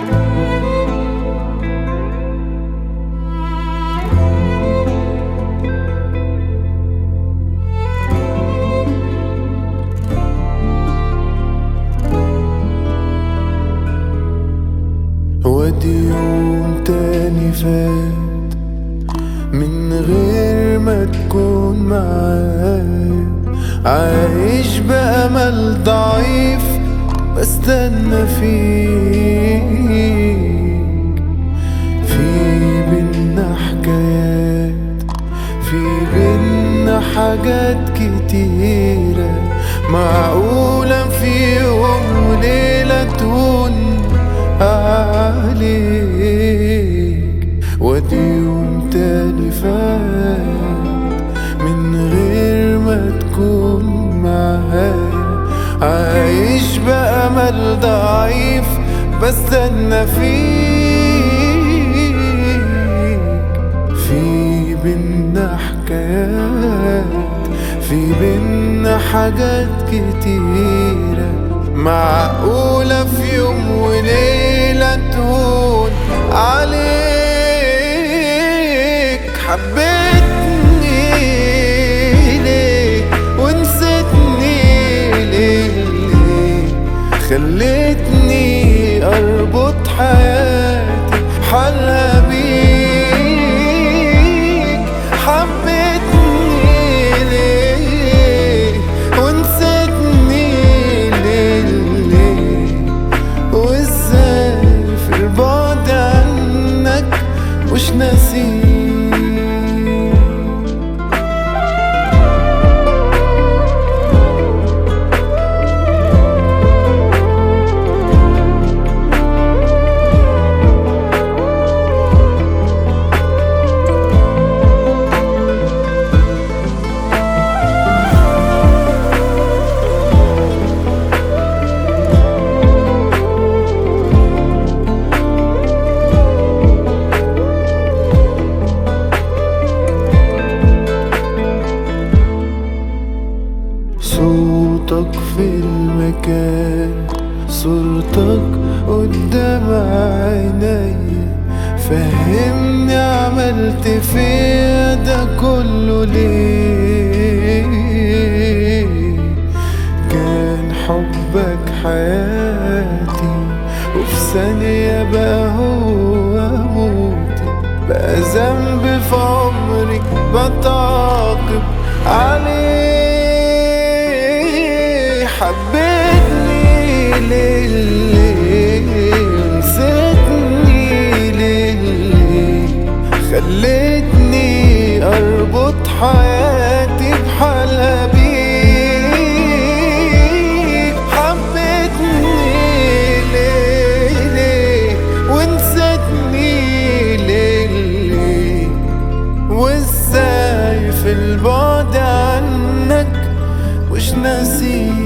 ودي يوم تاني فات من غير ما تكون معايا عايش بأمل ضعيف بستنى فيك في بينا حكايات في بينا حاجات كتيرة معقولة في يوم وليلة تهون عليك ودي يوم تاني فات من غير ما تكون معايا عايش بأمل ضعيف بستنى فيك في بينا حكايات في بينا حاجات كتيرة معقولة في يوم وليلة تهون عليك حبيتني ليه ونسيتني ليه ليه خليتني اربط حياتي حالها بيك حبيتني ليه ونسيتني ليه ليه وازاي في البعد عنك مش ناسيك صوتك في المكان صورتك قدام عيني فهمني عملت فيا ده كله ليه كان حبك حياتي وفي ثانية بقى هو موتي بقى ذنب في عمري بتعاقب عليه حبيتني ليه ليه نسيتني ليه ليه خليتني اربط حياتي بحالها بيك حبيتني ليه ليه ونسيتني ليه ليه وازاي في البعد عنك مش ناسيك